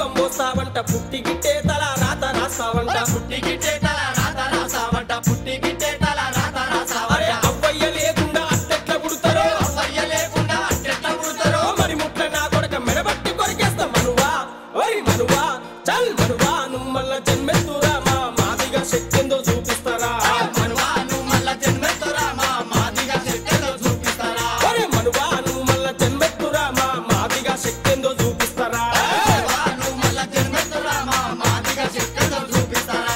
బియ్యం మోస్తావంట పుట్టి గిట్టే తల రాత రాస్తావంట పుట్టి గిట్టే తల రాత రాసావంట పుట్టి గిట్టే తల రాత అరే రాసావంట అవ్వయ్య లేకుండా అత్తెట్ల పుడతారో అవ్వయ్య లేకుండా అట్టెట్ల పుడతారో మరి ముట్ల నా కొడక మెడబట్టి కొరికేస్తా మనువా ఓయ్ మనువా చల్ మనువా నువ్వు మళ్ళా జన్మెత్తురా మా మాదిగా శక్తిందో చూపిస్తారా మనువా నువ్వు మళ్ళా జన్మెత్తురా మా మాదిగా శక్తిలో చూపిస్తారా ఒరే మనువా నువ్వు మళ్ళా జన్మెత్తురా మా మాదిగా శక్తిందో చూపిస్తారా మనువా నువ్వు మళ్ళా జన్మెత్తురా మా మాదిగా శక్తిలో చూపిస్తారా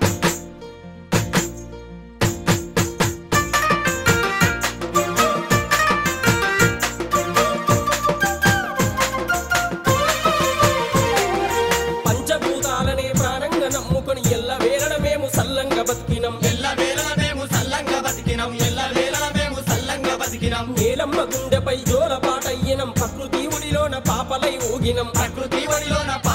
పంచభూతాలనే ప్రాణంగా నమ్ముకొని ఎల్ల వేళ మేము సల్లంగా బతికినం ఎల్ల వేళ మేము సల్లంగా బతికినాం ఎల్ల వేళ మేము సల్లంగా బతికినాం నీలమ్మ గుండెపై జోల పాటయ్యినం ప్రకృతి ఒడిలోన పాపలై ఊగినం ప్రకృతి ఒడిలోన